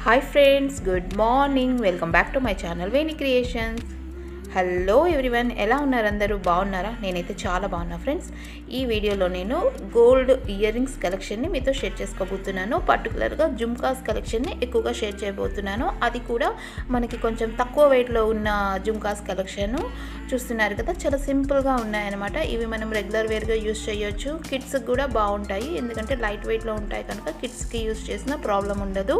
hi friends good morning welcome back to my channel Veni creations hello everyone ఎలా ఉన్నారు అందరూ బాగున్నారా నేనైతే చాలా బాగున్నా ఫ్రెండ్స్ ఈ వీడియోలో నేను గోల్డ్ ఇయర్ రింగ్స్ కలెక్షన్ని మీతో షేర్ చేసుకోబోతున్నాను పర్టికులర్గా జుమ్కాస్ కలెక్షన్ని ఎక్కువగా షేర్ చేయబోతున్నాను అది కూడా మనకి కొంచెం తక్కువ వెయిట్లో ఉన్న జుమ్కాస్ కలెక్షన్ చూస్తున్నారు కదా చాలా సింపుల్గా ఉన్నాయన్నమాట ఇవి మనం రెగ్యులర్ వేర్గా యూస్ చేయొచ్చు కిడ్స్కి కూడా బాగుంటాయి ఎందుకంటే లైట్ వెయిట్లో ఉంటాయి కనుక కిడ్స్కి యూస్ చేసిన ప్రాబ్లం ఉండదు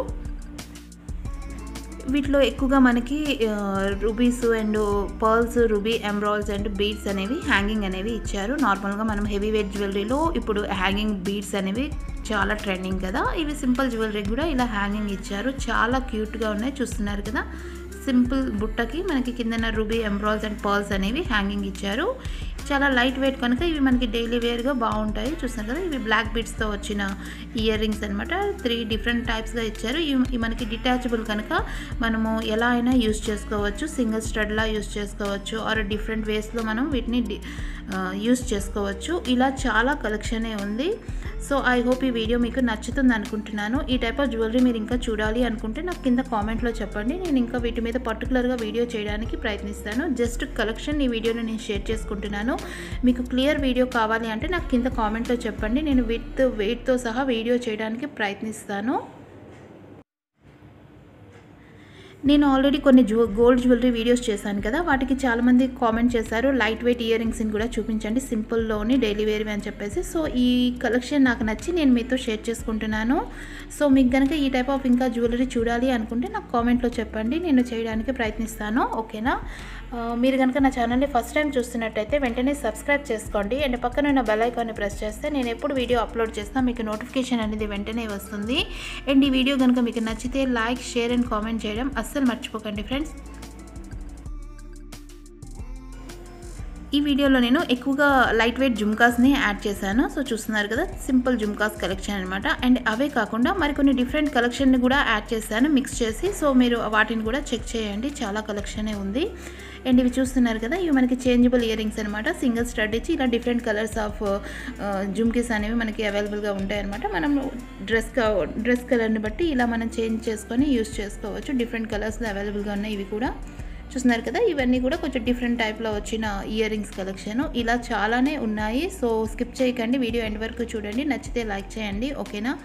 వీటిలో ఎక్కువగా మనకి రూబీస్ అండ్ పర్ల్స్ రూబీ ఎంబ్రాయిల్స్ అండ్ బీడ్స్ అనేవి హ్యాంగింగ్ అనేవి ఇచ్చారు నార్మల్గా మనం హెవీ వెయిట్ జ్యువెలరీలో ఇప్పుడు హ్యాంగింగ్ బీడ్స్ అనేవి చాలా ట్రెండింగ్ కదా ఇవి సింపుల్ జ్యువెలరీ కూడా ఇలా హ్యాంగింగ్ ఇచ్చారు చాలా క్యూట్గా ఉన్నాయి చూస్తున్నారు కదా సింపుల్ బుట్టకి మనకి కిందన రూబీ ఎంబ్రాయిల్స్ అండ్ పర్ల్స్ అనేవి హ్యాంగింగ్ ఇచ్చారు చాలా లైట్ వెయిట్ కనుక ఇవి మనకి డైలీ వేర్గా బాగుంటాయి చూస్తున్నారు కదా ఇవి బ్లాక్ బీడ్స్తో వచ్చిన ఇయర్ రింగ్స్ అనమాట త్రీ డిఫరెంట్ టైప్స్గా ఇచ్చారు ఇవి మనకి డిటాచబుల్ కనుక మనము ఎలా అయినా యూస్ చేసుకోవచ్చు సింగిల్ స్టడ్లా యూస్ చేసుకోవచ్చు ఆర్ డిఫరెంట్ వేస్లో మనం వీటిని యూస్ చేసుకోవచ్చు ఇలా చాలా కలెక్షనే ఉంది సో ఐ హోప్ ఈ వీడియో మీకు నచ్చుతుంది అనుకుంటున్నాను ఈ టైప్ ఆఫ్ జ్యువెలరీ మీరు ఇంకా చూడాలి అనుకుంటే నాకు కింద కామెంట్లో చెప్పండి నేను ఇంకా వీటి మీద పర్టికులర్గా వీడియో చేయడానికి ప్రయత్నిస్తాను జస్ట్ కలెక్షన్ ఈ వీడియోని నేను షేర్ చేసుకుంటున్నాను మీకు క్లియర్ వీడియో కావాలి అంటే నాకు కింద కామెంట్లో చెప్పండి నేను విత్ వెయిట్తో సహా వీడియో చేయడానికి ప్రయత్నిస్తాను నేను ఆల్రెడీ కొన్ని జ్యూ గోల్డ్ జ్యువెలరీ వీడియోస్ చేశాను కదా వాటికి చాలామంది కామెంట్ చేశారు లైట్ వెయిట్ ఇయర్ రింగ్స్ని కూడా చూపించండి సింపుల్లోని డైలీ వేర్వి అని చెప్పేసి సో ఈ కలెక్షన్ నాకు నచ్చి నేను మీతో షేర్ చేసుకుంటున్నాను సో మీకు కనుక ఈ టైప్ ఆఫ్ ఇంకా జ్యువెలరీ చూడాలి అనుకుంటే నాకు కామెంట్లో చెప్పండి నేను చేయడానికి ప్రయత్నిస్తాను ఓకేనా మీరు కనుక నా ఛానల్ని ఫస్ట్ టైం చూస్తున్నట్టయితే వెంటనే సబ్స్క్రైబ్ చేసుకోండి అండ్ పక్కన ఉన్న బెల్ ఐకాన్ని ప్రెస్ చేస్తే నేను ఎప్పుడు వీడియో అప్లోడ్ చేసినా మీకు నోటిఫికేషన్ అనేది వెంటనే వస్తుంది అండ్ ఈ వీడియో కనుక మీకు నచ్చితే లైక్ షేర్ అండ్ కామెంట్ చేయడం అస్సలు మర్చిపోకండి ఫ్రెండ్స్ ఈ వీడియోలో నేను ఎక్కువగా లైట్ వెయిట్ జుమ్కాస్ని యాడ్ చేశాను సో చూస్తున్నారు కదా సింపుల్ జుమ్కాస్ కలెక్షన్ అనమాట అండ్ అవే కాకుండా మరికొన్ని డిఫరెంట్ కలెక్షన్ని కూడా యాడ్ చేశాను మిక్స్ చేసి సో మీరు వాటిని కూడా చెక్ చేయండి చాలా కలెక్షనే ఉంది అండ్ ఇవి చూస్తున్నారు కదా ఇవి మనకి చేంజబుల్ ఇయర్ రింగ్స్ అనమాట సింగిల్ స్టడ్ ఇచ్చి ఇలా డిఫరెంట్ కలర్స్ ఆఫ్ జుమ్కీస్ అనేవి మనకి అవైలబుల్గా ఉంటాయన్నమాట మనం డ్రెస్ డ్రెస్ కలర్ని బట్టి ఇలా మనం చేంజ్ చేసుకొని యూస్ చేసుకోవచ్చు డిఫరెంట్ కలర్స్లో అవైలబుల్గా ఉన్నాయి ఇవి కూడా చూస్తున్నారు కదా ఇవన్నీ కూడా కొంచెం డిఫరెంట్ టైప్లో వచ్చిన ఇయర్ రింగ్స్ కలెక్షన్ ఇలా చాలానే ఉన్నాయి సో స్కిప్ చేయకండి వీడియో ఎండ్ వరకు చూడండి నచ్చితే లైక్ చేయండి ఓకేనా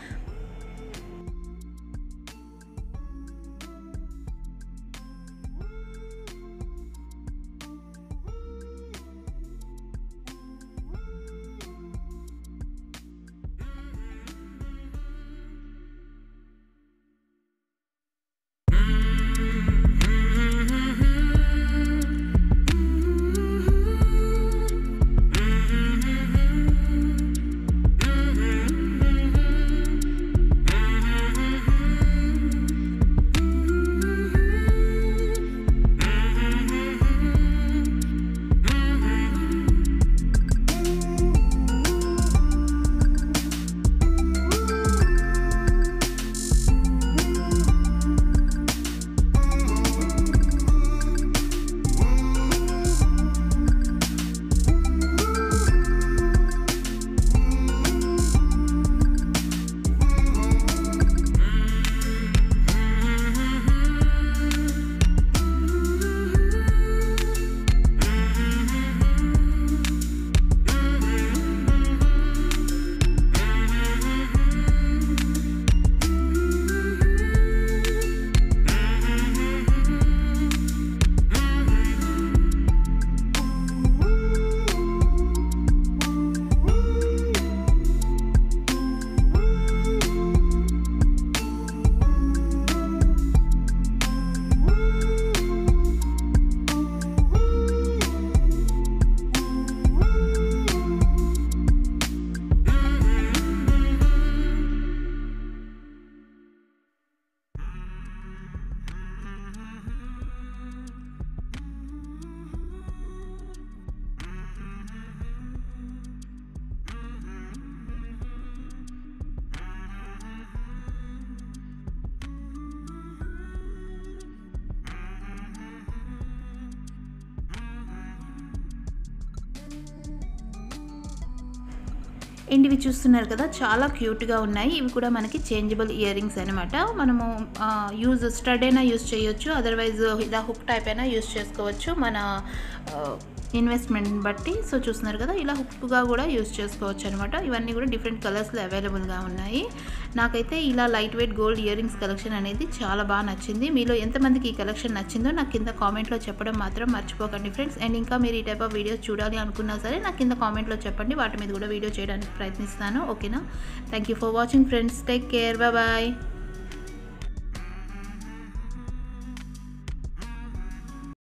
అండ్ ఇవి చూస్తున్నారు కదా చాలా క్యూట్గా ఉన్నాయి ఇవి కూడా మనకి చేంజబుల్ ఇయర్ రింగ్స్ అనమాట మనము యూజ్ స్టడ్ అయినా యూజ్ చేయొచ్చు అదర్వైజ్ ఇలా హుక్ టైప్ అయినా యూజ్ చేసుకోవచ్చు మన ఇన్వెస్ట్మెంట్ బట్టి సో చూస్తున్నారు కదా ఇలా హుక్గా కూడా యూజ్ చేసుకోవచ్చు అనమాట ఇవన్నీ కూడా డిఫరెంట్ కలర్స్లో అవైలబుల్గా ఉన్నాయి నాకైతే ఇలా light weight gold earrings collection అనేది చాలా బాగా నచ్చింది మీలో ఎంతమందికి ఈ కలెక్షన్ నచ్చిందో నాకు కింద కామెంట్లో చెప్పడం మాత్రం మర్చిపోకండి ఫ్రెండ్స్ అండ్ ఇంకా మీరు ఈ టైప్ ఆఫ్ వీడియోస్ చూడాలి అనుకున్నా సరే నాకు కింద కామెంట్లో చెప్పండి వాటి మీద కూడా వీడియో చేయడానికి ప్రయత్నిస్తాను ఓకేనా thank you for watching friends take care bye